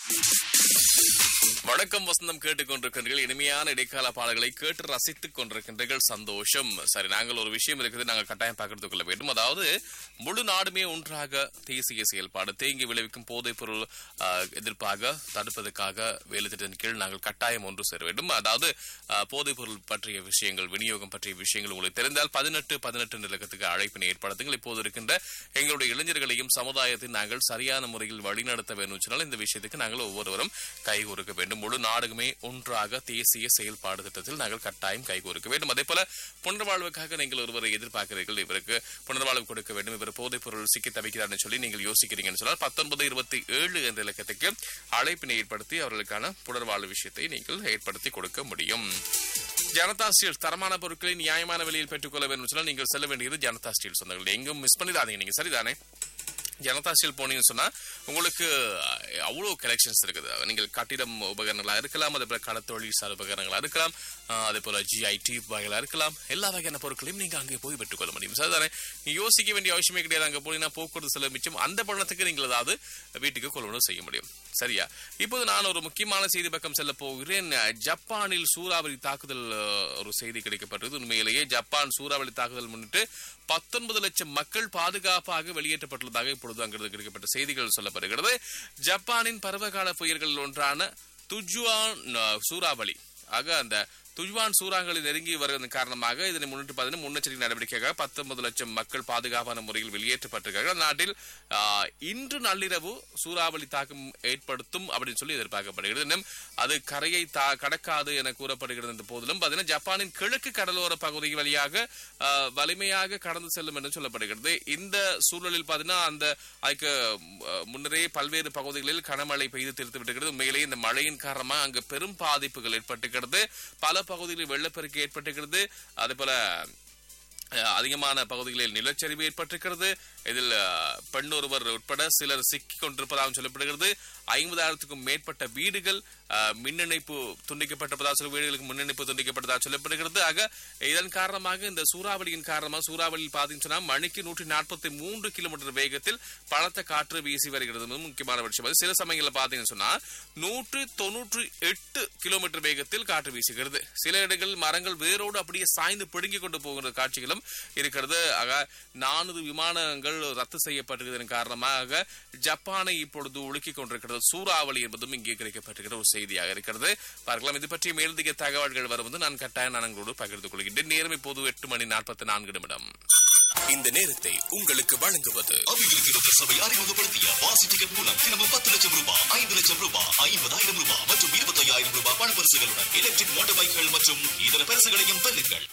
வணக்கம் வசந்தம் கேட்டுக்கொண்டிருக்கின்றீர்கள் இனிமையான இடைக்கால பாடல்களை கேட்டு ரசித்துக் கொண்டிருக்கின்றீர்கள் சந்தோஷம் சரி நாங்கள் ஒரு விஷயம் இருக்குது நாங்கள் கட்டாயம் பகிர்ந்து கொள்ள வேண்டும் அதாவது முழு நாடுமே ஒன்றாக தேசிய செயல்பாடு தேங்கி விளைவிக்கும் போதைப் பொருள் ஆஹ், எதிர்ப்பாக தடுப்பதற்காக வேலை திட்டத்தின் கீழ் நாங்கள் கட்டாயம் ஒன்று சேர வேண்டும் அதாவது ஆஹ், போதைப் பொருள் பற்றிய விஷயங்கள் விநியோகம் பற்றிய விஷயங்கள் உங்களுக்கு தெரிந்தால் பதினெட்டு பதினெட்டு நிலக்கத்துக்கு அழைப்பினை ஏற்படுத்துங்கள் இப்போது இருக்கின்ற எங்களுடைய இளைஞர்களையும் சமுதாயத்தை நாங்கள் சரியான முறையில் வழிநடத்த வேண்டும் சொன்னால் இந்த விஷயத்துக்கு நாங்கள் ஒவ்வொருவரும் கைகோர்க்க வேண்டும் முழு நாடுமே ஒன்றாக தேசிய செயல்பாடு திட்டத்தில் நாங்கள் கட்டாயம் கைகோர்க்க வேண்டும் அதே போல புனர்வாழ்வுக்காக நீங்கள் ஒருவரை எதிர்பார்க்கிறீர்கள் இவருக்கு புனர்வாழ்வு கொடுக்க வேண்டும் இவர் போதைப் பொருள் சிக்கி தவிக்கிறார்னு சொல்லி நீங்கள் யோசிக்கிறீங்கன்னு சொன்னால் பத்தொன்பது இருபத்தி ஏழு என்ற இலக்கத்துக்கு அழைப்பினை ஏற்படுத்தி அவர்களுக்கான புனர்வாழ்வு விஷயத்தை நீங்கள் ஏற்படுத்தி கொடுக்க முடியும் ஜனதா ஸ்டீல் தரமான பொருட்களை நியாயமான விலையில் பெற்றுக்கொள்ள வேண்டும் சொன்னால் நீங்கள் செல்ல வேண்டியது ஜனதா ஸ்டீல் சொந்தங்கள் எங்கும் மிஸ் பண்ணிடாதீங்க நீங்க சரிதானே ஜனதா ஸ்டீல் போனீங்கன்னு சொன்னா உங்களுக்கு அஹ், அவ்வளவு கலெக்ஷன்ஸ் இருக்குது நீங்கள் கட்டிடம் உபகரணங்களா இருக்கலாம் அதே போல கடத்தொழில் சார் உபகரணங்களா இருக்கலாம் அஹ், அதே போல ஜிஐடி வகைகளா இருக்கலாம் எல்லா வகையான பொருட்களையும் நீங்க அங்கே போய் பெற்றுக்கொள்ள முடியும் சரிதானே நீங்க யோசிக்க வேண்டிய அவசியமே கிடையாது அங்க போனீங்கன்னா போக்குவரத்து செலவு மிச்சம் அந்த பணத்துக்கு நீங்கள் ஏதாவது வீட்டுக்கு கொள்வனவு செய்ய முடியும் சரியா இப்போது நான் ஒரு முக்கியமான செய்தி பக்கம் செல்ல போகிறேன் ஜப்பானில் சூறாவளி தாக்குதல் அஹ், ஒரு செய்தி கிடைக்கப்பட்டது உண்மையிலேயே ஜப்பான் சூறாவளி தாக்குதல் முன்னிட்டு பத்தொன்பது லட்சம் மக்கள் பாதுகாப்பாக வெளியேற்றப்பட்டுள்ளதாக இப்பொழுது அங்கிருந்து கிடைக்கப்பட்ட செய்திகள் சொல்லப்படுகிறது ஜப்பானின் பருவகால புயல்களில் ஒன்றான துஜுவான் அஹ், சூறாவளி ஆக அந்த துஜ்வான் சூறாவளி நெருங்கி வருவதன் காரணமாக இதனை முன்னிட்டு பார்த்தீங்கன்னா முன்னெச்சரிக்கை நடவடிக்கையாக பத்தொன்பது லட்சம் மக்கள் பாதுகாப்பான முறையில் வெளியேற்றப்பட்டிருக்காங்க நாட்டில் ஆஹ், இன்று நள்ளிரவு சூறாவளி தாக்கம் ஏற்படுத்தும் அப்படின்னு சொல்லி எதிர்பார்க்கப்படுகிறது இன்னும் அது கரையை தா- கடக்காது என கூறப்படுகிறது என்ற போதிலும் பார்த்தீங்கன்னா ஜப்பானின் கிழக்கு கடலோர பகுதி வழியாக ஆஹ், வலிமையாக கடந்து செல்லும் என்று சொல்லப்படுகிறது இந்த சூழலில் பார்த்தீங்கன்னா அந்த அதுக்கு ஆஹ், முன்னரே பல்வேறு பகுதிகளில் கனமழை பெய்து தீர்த்து விட்டுகிறது உண்மையிலேயே இந்த மழையின் காரணமாக அங்கு பெரும் பாதிப்புகள் ஏற்பட்டிருக்கிறது பல பகுதிகளில் வெள்ளப்பெருக்கு ஏற்பட்டிருக்கிறது அதே போல அஹ், அதிகமான பகுதிகளில் நிலச்சரிவு ஏற்பட்டிருக்கிறது இதில் அஹ், பெண் ஒருவர் உட்பட சிலர் சிக்கிக் கொண்டிருப்பதாக சொல்லப்படுகிறது ஐம்பதாயிரத்துக்கும் மேற்பட்ட வீடுகள் அஹ், மின் இணைப்பு துண்டிக்கப்பட்டிருப்பதாக சொல்ல வீடுகளுக்கு மின் இணைப்பு துண்டிக்கப்பட்டதாக சொல்லப்படுகிறது ஆக இதன் காரணமாக இந்த சூறாவளியின் காரணமாக சூறாவளியில் பார்த்தீங்கன்னு சொன்னா மணிக்கு நூற்றி நாற்பத்தி மூன்று கிலோமீட்டர் வேகத்தில் பலத்த காற்று வீசி வருகிறது மிக முக்கியமான விஷயம் அது சில சமயங்களில் பார்த்தீங்கன்னு சொன்னா நூற்று தொன்னூற்றி எட்டு கிலோமீட்டர் வேகத்தில் காற்று வீசுகிறது சில இடங்களில் மரங்கள் வேரோடு அப்படியே சாய்ந்து பிடுங்கி கொண்டு போகிற காட்சிகளும் இருக்கிறது ஆக நானூறு விமானங்கள் ரத்து செய்யப்பட்டிருப்பதன் காரணமாக ஜப்பானை இப்பொழுது உலுக்கிக் கொண்டிருக்கிறது சூறாவளி என்பதும் இங்கே கிடைக்கப்பட்டிருக்கிற ஒரு செய்தியாக இருக்கிறது பார்க்கலாம் இது பற்றி மேலதிக தகவல்கள் வருவது நான் கட்டாயம் நான் உங்களோடு பகிர்ந்து கொள்கின்றேன் நேரம் இப்போது எட்டு மணி நாற்பத்தி நான்கு நிமிடம் இந்த நேரத்தை உங்களுக்கு வழங்குவது அபிவிருத்தி சபை அறிமுகப்படுத்திய வாசி டிக்கெட் மூலம் தினமும் பத்து லட்சம் ரூபாய் ஐந்து லட்சம் ரூபாய் ஐம்பதாயிரம் ரூபாய் மற்றும் இருபத்தையாயிரம் ரூபாய் பணப்பரிசுகளுடன் எலக்ட்ரிக் மோட்டார் பைக்குகள் மற்றும் இதர பரிசுகளையும் வெல்லுங்கள்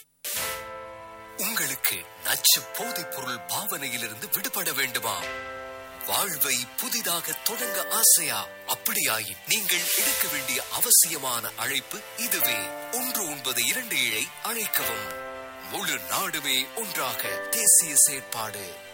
உங்களுக்கு நச்சு போதைப் பொருள் பாவனையிலிருந்து விடுபட வேண்டுமா வாழ்வை புதிதாக தொடங்க ஆசையா அப்படியாயின் நீங்கள் எடுக்க வேண்டிய அவசியமான அழைப்பு இதுவே ஒன்று ஒன்பது இரண்டு ஏழை அழைக்கவும் முழு நாடுமே ஒன்றாக தேசிய செயற்பாடு